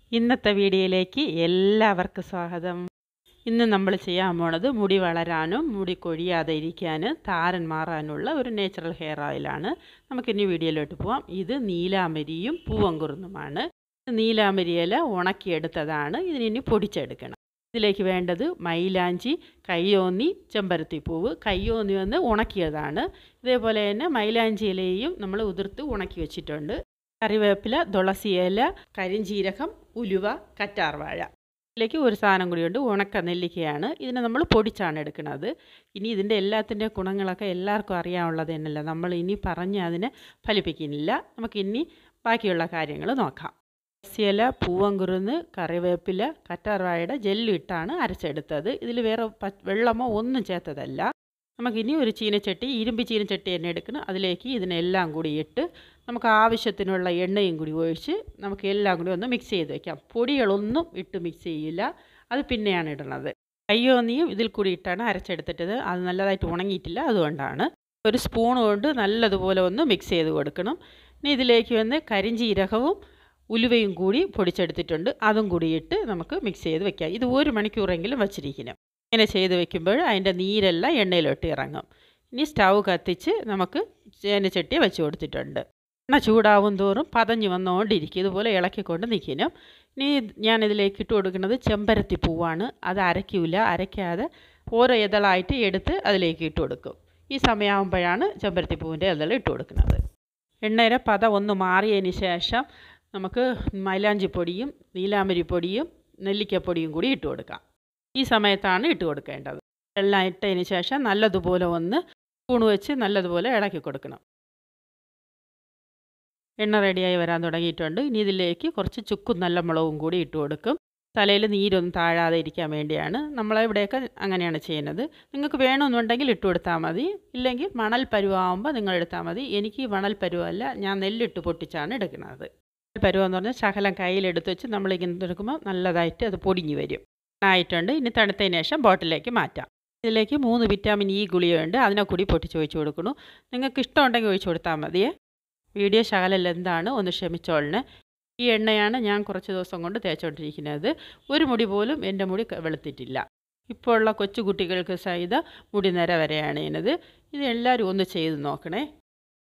ഇന്നത്തെ വീഡിയോയിലേക്ക് എല്ലാവർക്കും സ്വാഗതം ഇന്ന് നമ്മൾ ചെയ്യാൻ പോണത് മുടി വളരാനും മുടി കൊഴിയാതെ ഇരിക്കാൻ താരൻ മാറാനുള്ള ഒരു നാച്ചുറൽ ഹെയർ ഓയിലാണ് നമുക്കിനി വീഡിയോയിലോട്ട് പോവാം ഇത് നീലാമരിയും പൂവങ്കുറുന്നുമാണ് നീലാമരി ഇല ഉണക്കിയെടുത്തതാണ് ഇതിനി പൊടിച്ചെടുക്കണം ഇതിലേക്ക് വേണ്ടത് മൈലാഞ്ചി കയ്യോന്നി ചെമ്പരത്തിപ്പൂവ് കയ്യോന്നി വന്ന് ഉണക്കിയതാണ് ഇതേപോലെ തന്നെ മൈലാഞ്ചി ഇലയും നമ്മൾ ഉതിർത്ത് ഉണക്കി വെച്ചിട്ടുണ്ട് കറിവേപ്പില തുളസി ഇല കരിഞ്ചീരകം ഉലുവ കറ്റാർവാഴ ഇതിലേക്ക് ഒരു സാധനം കൂടിയുണ്ട് ഉണക്ക നെല്ലിക്കയാണ് ഇതിനെ നമ്മൾ പൊടിച്ചാണ് എടുക്കുന്നത് ഇനി ഇതിൻ്റെ എല്ലാത്തിൻ്റെ ഗുണങ്ങളൊക്കെ എല്ലാവർക്കും അറിയാനുള്ളത് തന്നെയല്ല നമ്മൾ ഇനി പറഞ്ഞ് അതിനെ ഫലിപ്പിക്കുന്നില്ല നമുക്കിനി ബാക്കിയുള്ള കാര്യങ്ങൾ നോക്കാം ഇല പൂവങ്കുറുന്ന് കറിവേപ്പില കറ്റാർവാഴയുടെ ജെല്ലിട്ടാണ് അരച്ചെടുത്തത് ഇതിൽ വേറെ വെള്ളമോ ഒന്നും ചേർത്തതല്ല നമുക്കിനി ഒരു ചീനച്ചട്ടി ഇരുമ്പ് ചീനച്ചട്ടി തന്നെ എടുക്കണം അതിലേക്ക് ഇതിനെല്ലാം കൂടി ഇട്ട് നമുക്ക് ആവശ്യത്തിനുള്ള എണ്ണയും കൂടി ഒഴിച്ച് നമുക്ക് എല്ലാം കൂടി ഒന്ന് മിക്സ് ചെയ്ത് വെക്കാം പൊടികളൊന്നും ഇട്ട് മിക്സ് ചെയ്യില്ല അത് പിന്നെയാണ് ഇടുന്നത് കയ്യോന്നിയും ഇതിൽ കൂടി ഇട്ടാണ് അരച്ചെടുത്തിട്ടത് അത് നല്ലതായിട്ട് ഉണങ്ങിയിട്ടില്ല അതുകൊണ്ടാണ് ഒരു സ്പൂൺ കൊണ്ട് നല്ലതുപോലെ ഒന്ന് മിക്സ് ചെയ്ത് കൊടുക്കണം ഇനി ഇതിലേക്ക് വന്ന് കരിഞ്ചീരകവും ഉലുവയും കൂടി പൊടിച്ചെടുത്തിട്ടുണ്ട് അതും കൂടി ഇട്ട് നമുക്ക് മിക്സ് ചെയ്ത് വെക്കാം ഇത് ഒരു മണിക്കൂറെങ്കിലും വച്ചിരിക്കണം ഇങ്ങനെ ചെയ്ത് വെക്കുമ്പോൾ അതിൻ്റെ നീരെല്ലാം എണ്ണയിലോട്ട് ഇറങ്ങും ഇനി സ്റ്റൗ കത്തിച്ച് നമുക്ക് ചേനച്ചട്ടി വെച്ച് കൊടുത്തിട്ടുണ്ട് എണ്ണ ചൂടാവും തോറും പതഞ്ഞ് വന്നുകൊണ്ടിരിക്കും ഇതുപോലെ ഇളക്കിക്കൊണ്ട് നിൽക്കണം ഇനി ഞാനിതിലേക്ക് ഇട്ട് കൊടുക്കുന്നത് ചെമ്പരത്തി പൂവാണ് അത് അരയ്ക്കില്ല അരയ്ക്കാതെ ഓരോ ഇതളായിട്ട് എടുത്ത് അതിലേക്ക് ഇട്ട് കൊടുക്കും ഈ സമയമാകുമ്പോഴാണ് ചെമ്പരത്തി പൂവിൻ്റെ ഇതൾ ഇട്ട് കൊടുക്കുന്നത് എണ്ണയുടെ പത ഒന്ന് മാറിയതിന് ശേഷം നമുക്ക് മൈലാഞ്ചിപ്പൊടിയും നീലാമരിപ്പൊടിയും നെല്ലിക്കപ്പൊടിയും കൂടി ഇട്ട് കൊടുക്കാം ഈ സമയത്താണ് ഇട്ട് കൊടുക്കേണ്ടത് എല്ലാം ഇട്ടതിന് ശേഷം നല്ലതുപോലെ ഒന്ന് സ്പൂൺ വെച്ച് നല്ലതുപോലെ ഇളക്കി കൊടുക്കണം എണ്ണ റെഡിയായി വരാൻ തുടങ്ങിയിട്ടുണ്ട് ഇനി ഇതിലേക്ക് കുറച്ച് ചുക്കും നല്ല മുളകും കൂടി ഇട്ട് കൊടുക്കും തലയിൽ നീരൊന്നും താഴാതെ ഇരിക്കാൻ വേണ്ടിയാണ് നമ്മളിവിടെയൊക്കെ അങ്ങനെയാണ് ചെയ്യുന്നത് നിങ്ങൾക്ക് വേണമെന്നുണ്ടെങ്കിൽ ഇട്ട് കൊടുത്താൽ മതി ഇല്ലെങ്കിൽ മണൽ പരുവാകുമ്പോൾ നിങ്ങൾ എടുത്താൽ മതി എനിക്ക് മണൽ പരുവല്ല ഞാൻ നെല്ലിട്ട് പൊട്ടിച്ചാണ് എടുക്കുന്നത് പരുവെന്ന് പറഞ്ഞാൽ ശകലം കയ്യിലെടുത്ത് വെച്ച് നമ്മളിങ്ങനെ എടുക്കുമ്പോൾ നല്ലതായിട്ട് അത് പൊടിഞ്ഞു വരും ആയിട്ടുണ്ട് ഇനി തണുത്തതിന് ശേഷം ബോട്ടിലേക്ക് മാറ്റാം ഇതിലേക്ക് മൂന്ന് വിറ്റാമിൻ ഇ ഗുളികയുണ്ട് അതിനെ കൂടി പൊട്ടിച്ച് ഒഴിച്ച് കൊടുക്കുന്നു നിങ്ങൾക്ക് ഇഷ്ടമുണ്ടെങ്കിൽ ഒഴിച്ച് കൊടുത്താൽ മതിയേ വീഡിയോ ശകലം എന്താണ് ഒന്ന് ക്ഷമിച്ചോളിന് ഈ എണ്ണയാണ് ഞാൻ കുറച്ച് ദിവസം കൊണ്ട് തേച്ചുകൊണ്ടിരിക്കുന്നത് ഒരു മുടി പോലും എൻ്റെ മുടി വെളുത്തിട്ടില്ല ഇപ്പോൾ ഉള്ള കൊച്ചു കുട്ടികൾക്ക് സഹിത മുടി നിര വരെയാണ് ചെയ്യുന്നത് ഇത് എല്ലാവരും ഒന്ന് ചെയ്ത് നോക്കണേ